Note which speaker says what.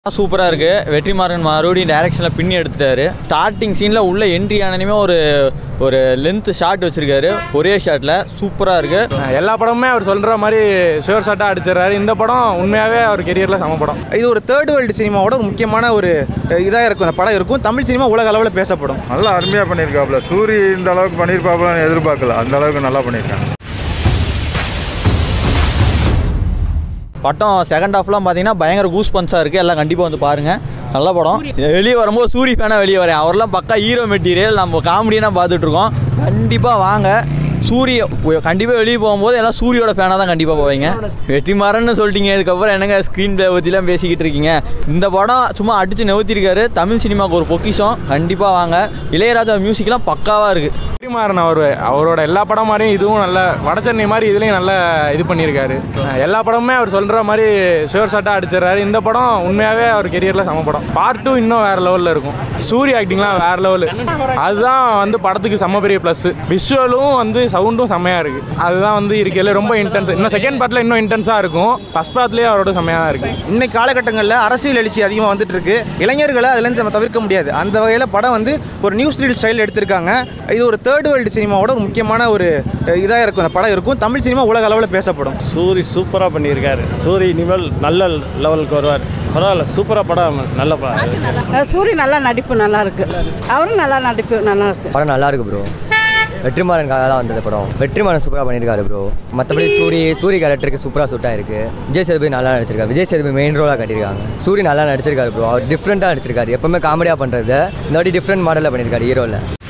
Speaker 1: சூப்பராக இருக்குது வெற்றிமாறன் மறுபடியும் டைரக்ஷனில் பின்னி எடுத்துட்டாரு ஸ்டார்டிங் சீனில் உள்ள என்ட்ரி ஆனனுமே ஒரு ஒரு லென்த் ஷாட் வச்சிருக்காரு ஒரே ஷாட்டில் சூப்பராக இருக்குது
Speaker 2: எல்லா படமுமே அவர் சொல்கிற மாதிரி ஷுவர் ஷாட்டாக அடிச்சிடறாரு இந்த படம் உண்மையாகவே அவர் கெரியரில் சம படம்
Speaker 3: இது ஒரு தேர்ட் வேர்ல்டு சினிமாவோட ஒரு முக்கியமான ஒரு இதாக இருக்கும் அந்த படம் இருக்கும் தமிழ் சினிமா உலக அளவில் பேசப்படும்
Speaker 4: நல்லா அருமையாக பண்ணியிருக்காப்புல சூரி இந்த அளவுக்கு பண்ணியிருப்பாப்புலன்னு எதிர்பார்க்கல அந்த அளவுக்கு நல்லா பண்ணியிருக்காங்க
Speaker 1: படம் செகண்ட் ஹாஃப்லாம் பார்த்தீங்கன்னா பயங்கர கூஸ் பன்ஸாக இருக்குது எல்லாம் கண்டிப்பாக வந்து பாருங்கள் நல்ல படம் வெளியே வரும்போது சூரி ஃபேனாக வெளியே வரேன் அவரெல்லாம் பக்கா ஹீரோ மெட்டீரியல் நம்ம காமெடியாக பார்த்துட்ருக்கோம் கண்டிப்பாக வாங்க சூரிய கண்டிப்பாக வெளியே போகும்போது எல்லாம் சூரியோட ஃபேனாக தான் கண்டிப்பாக போவீங்க வெற்றிமாறன்னு சொல்லிட்டீங்க இதுக்கப்புறம் என்னங்க ஸ்க்ரீன் பிளே பற்றிலாம் பேசிக்கிட்டு இருக்கீங்க இந்த படம் சும்மா அடித்து நவுத்திருக்காரு தமிழ் சினிமாவுக்கு ஒரு பொக்கிஷம் கண்டிப்பாக வாங்க இளையராஜா மியூசிக்லாம் பக்காவாக இருக்குது
Speaker 2: வெற்றிமாறன் அவர் அவரோட எல்லா படம் மாதிரியும் இதுவும் நல்ல வடச்சென்னை மாதிரி இதுலேயும் நல்லா இது பண்ணியிருக்காரு எல்லா படமுமே அவர் சொல்கிற மாதிரி ஷுவர் ஷாட்டாக அடிச்சிடறாரு இந்த படம் உண்மையாகவே அவர் கெரியரில் சம படம் பார்ட் டூ இன்னும் வேறு லெவலில் இருக்கும் சூரிய ஆக்டிங்லாம் வேறு லெவலு அதுதான் வந்து படத்துக்கு செம்ம பெரிய ப்ளஸ் விஷுவலும் வந்து சவுண்டும் செம்மையாக இருக்குது அதுதான் வந்து இருக்கையில் ரொம்ப இன்டென்ஸ் இன்னும் செகண்ட் பார்ட்டில் இன்னும் இன்டென்ஸாக இருக்கும் ஃபஸ்ட் பார்ட்லேயே அவரோட செம்மையாக தான் இருக்குது
Speaker 3: இன்னைக்கு காலகட்டங்களில் அரசியல் எழுச்சி அதிகமாக வந்துட்டு இருக்கு இளைஞர்களை அதுலேருந்து நம்ம தவிர்க்க முடியாது அந்த வகையில் படம் வந்து ஒரு நியூ ஸ்டீல் ஸ்டைல் எடுத்திருக்காங்க இது ஒரு தேர்ட் வேர்ல்டு சினிமாவோட ஒரு முக்கியமான ஒரு இதாக இருக்கும் அந்த படம் இருக்கும் தமிழ் சினிமா உலக அளவில் பேசப்படும்
Speaker 5: சூரி சூப்பராக பண்ணியிருக்காரு சூரி இனிமேல் நல்ல லெவலுக்கு வருவார் பரவாயில்ல சூப்பராக படம் நல்ல படம்
Speaker 6: அஹ் சூரி நல்லா நடிப்பு நல்லா இருக்கு அவரும் நல்லா நடிப்பு நல்லா இருக்கு
Speaker 7: படம் நல்லா இருக்கு ப்ரோ வெற்றிமாறனுக்காக தான் வந்தது படம் வெற்றிமாறன் சூப்பராக பண்ணியிருக்காரு ப்ரோ மற்றபடி சூரி சூரி கேரக்டருக்கு சூப்பராக சூட்டாக இருக்கு விஜய் சேதுபதி நல்லா நடிச்சிருக்காரு விஜய் சேதுபதி மெயின் ரோலாக கட்டியிருக்காங்க சூரி நல்லா நடிச்சிருக்காரு ப்ரோ அவர் டிஃப்ரெண்ட்டாக நடிச்சிருக்காரு எப்பவுமே காமெடியாக பண்ணுறது இந்த வாட்டி டிஃப்ரெண்ட் மாடலில் பண்ணியிருக்காரு ஹீரோவில்